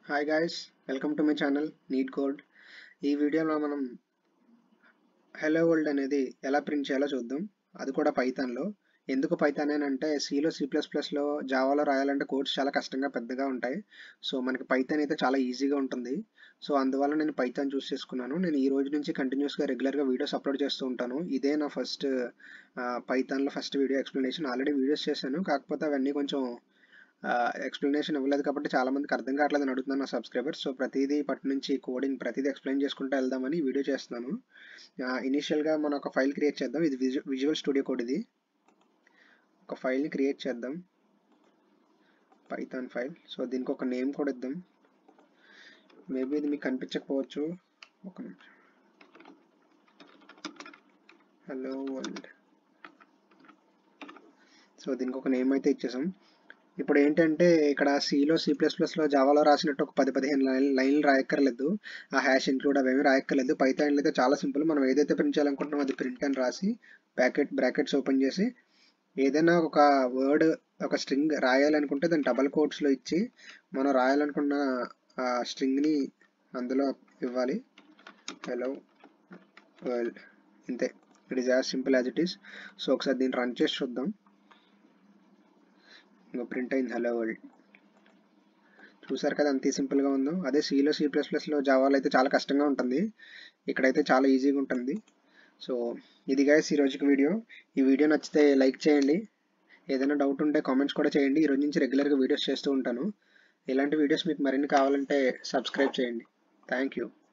hi guys welcome to my channel Neet Code ఈ వీడియోలో మనం హెలో వరల్డ్ అనేది ఎలా ప్రింట్ చేయాలో చూద్దాం అది కూడా పైథాన్లో ఎందుకు పైథాన్ అని అంటే సిలో సి ప్లస్ ప్లస్లో జావాలో రాయాలంటే కోడ్స్ చాలా కష్టంగా పెద్దగా ఉంటాయి సో మనకి పైథాన్ అయితే చాలా ఈజీగా ఉంటుంది సో అందువల్ల నేను పైథాన్ చూస్ చేసుకున్నాను నేను ఈ రోజు నుంచి కంటిన్యూస్గా రెగ్యులర్గా వీడియోస్ అప్లోడ్ చేస్తూ ఉంటాను ఇదే నా ఫస్ట్ పైథాన్లో first video explanation already videos చేశాను కాకపోతే అవన్నీ కొంచెం ఎక్స్ప్లెనేషన్ ఇవ్వలేదు కాబట్టి చాలా మందికి అర్థం కావట్లేదు అని అడుగుతున్నాను నా సబ్స్క్రైబర్స్ సో ప్రతిదీ పట్టు నుంచి కోడింగ్ ప్రతిదీ ఎక్స్ప్లెయిన్ చేసుకుంటూ వెళ్దామని వీడియో చేస్తున్నాను ఇనీషియల్గా మనం ఒక ఫైల్ క్రియేట్ చేద్దాం ఇది విజువల్ స్టూడియో కోడ్ ఇది ఒక ఫైల్ని క్రియేట్ చేద్దాం పైథాన్ ఫైల్ సో దీనికి ఒక నేమ్ కూడా ఇద్దాం మేబీ ఇది మీకు కనిపించకపోవచ్చు ఒక నిమిషం హలో వరల్డ్ సో దీనికి ఒక నేమ్ అయితే ఇచ్చేసాం ఇప్పుడు ఏంటంటే ఇక్కడ సిలో సి ప్లస్ ప్లస్లో జావాలో రాసినట్టు ఒక పది పదిహేను లైన్ లైన్లు రాయక్కర్లేదు ఆ హ్యాష్ ఇంక్లూడ్ అవేమి రాయక్కర్లేదు పైథాన్లో అయితే చాలా సింపుల్ మనం ఏదైతే ప్రింట్ చేయాలనుకుంటున్నామో అది ప్రింట్ అని రాసి బ్రాకెట్ బ్రాకెట్స్ ఓపెన్ చేసి ఏదైనా ఒక వర్డ్ ఒక స్ట్రింగ్ రాయాలనుకుంటే దాన్ని డబల్ కోట్స్లో ఇచ్చి మనం రాయాలనుకున్న ఆ స్ట్రింగ్ని అందులో ఇవ్వాలి హలో వరల్డ్ ఇంతే it is as simple as it is so ఒకసారి దీన్ని రన్ చేసి చూద్దాం ఇంకా ప్రింట్ అయింది హలో వరల్డ్ చూసారు కదా అంత సింపుల్గా ఉందో అదే సిలో సి ప్లస్ ప్లస్లో జావాలో అయితే చాలా కష్టంగా ఉంటుంది ఇక్కడైతే చాలా ఈజీగా ఉంటుంది సో ఇది గైస్ ఈ రోజుకి వీడియో ఈ వీడియో నచ్చితే లైక్ చేయండి ఏదైనా డౌట్ ఉంటే కామెంట్స్ కూడా చేయండి ఈ రోజు నుంచి రెగ్యులర్గా వీడియోస్ చేస్తూ ఉంటాను ఇలాంటి వీడియోస్ మీకు మరిన్ని కావాలంటే సబ్స్క్రైబ్ చేయండి థ్యాంక్ యూ